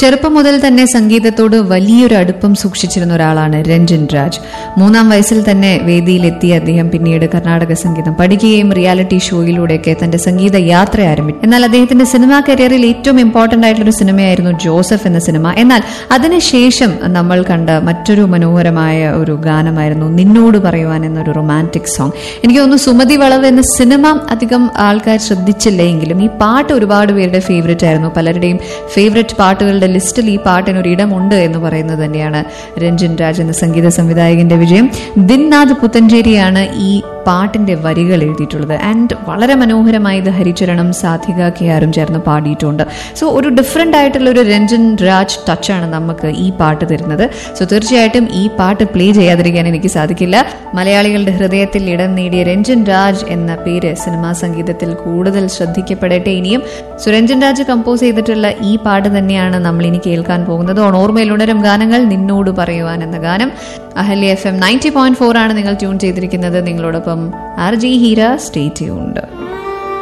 ചെറുപ്പം മുതൽ തന്നെ സംഗീതത്തോട് വലിയൊരു അടുപ്പം സൂക്ഷിച്ചിരുന്ന ഒരാളാണ് രഞ്ജൻ രാജ് മൂന്നാം വയസ്സിൽ തന്നെ വേദിയിലെത്തിയ അദ്ദേഹം പിന്നീട് കർണാടക സംഗീതം പഠിക്കുകയും റിയാലിറ്റി ഷോയിലൂടെയൊക്കെ തന്റെ സംഗീത യാത്ര ആരംഭിച്ചു എന്നാൽ അദ്ദേഹത്തിന്റെ സിനിമാ കരിയറിൽ ഏറ്റവും ഇമ്പോർട്ടന്റ് ആയിട്ടുള്ള ഒരു സിനിമയായിരുന്നു ജോസഫ് എന്ന സിനിമ എന്നാൽ അതിനുശേഷം നമ്മൾ കണ്ട മറ്റൊരു മനോഹരമായ ഒരു ഗാനമായിരുന്നു നിന്നോട് പറയുവാൻ എന്നൊരു റൊമാൻറ്റിക് സോങ് എനിക്ക് തോന്നുന്നു സുമതി വളവ് എന്ന സിനിമ അധികം ആൾക്കാർ ശ്രദ്ധിച്ചില്ലെങ്കിലും ഈ പാട്ട് ഒരുപാട് പേരുടെ ഫേവറേറ്റ് ആയിരുന്നു പലരുടെയും ഫേവറേറ്റ് പാട്ടുകളുടെ ലിസ്റ്റിൽ ഈ പാട്ടിന് ഒരു ഇടമുണ്ട് എന്ന് പറയുന്നത് തന്നെയാണ് രഞ്ജൻ രാജ് എന്ന സംഗീത സംവിധായകന്റെ വിജയം ദിൻനാഥ് പുത്തഞ്ചേരിയാണ് ഈ പാട്ടിന്റെ വരികൾ എഴുതിയിട്ടുള്ളത് ആൻഡ് വളരെ മനോഹരമായി ഇത് ഹരിചരണം സാധിക കെ ആറും ചേർന്ന് പാടിയിട്ടുണ്ട് സോ ഒരു ഡിഫറെന്റ് ആയിട്ടുള്ള ഒരു രഞ്ജൻ രാജ് ടച്ചാണ് നമുക്ക് ഈ പാട്ട് തരുന്നത് സോ തീർച്ചയായിട്ടും ഈ പാട്ട് പ്ലേ ചെയ്യാതിരിക്കാൻ എനിക്ക് സാധിക്കില്ല മലയാളികളുടെ ഹൃദയത്തിൽ ഇടം നേടിയ രഞ്ജൻ രാജ് എന്ന പേര് സിനിമാ സംഗീതത്തിൽ കൂടുതൽ ശ്രദ്ധിക്കപ്പെടട്ടെ ഇനിയും സോ രഞ്ജൻ രാജ് കമ്പോസ് ചെയ്തിട്ടുള്ള ഈ പാട്ട് തന്നെയാണ് നമ്മൾ ഇനി കേൾക്കാൻ പോകുന്നത് ഓണോർമയിൽ ഉണരും ഗാനങ്ങൾ നിന്നോട് പറയുവാൻ എന്ന ഗാനം Ahalya FM ninety point four ഫോർ ആണ് നിങ്ങൾ ട്യൂൺ ചെയ്തിരിക്കുന്നത് നിങ്ങളോടൊപ്പം R J Heera stay tuned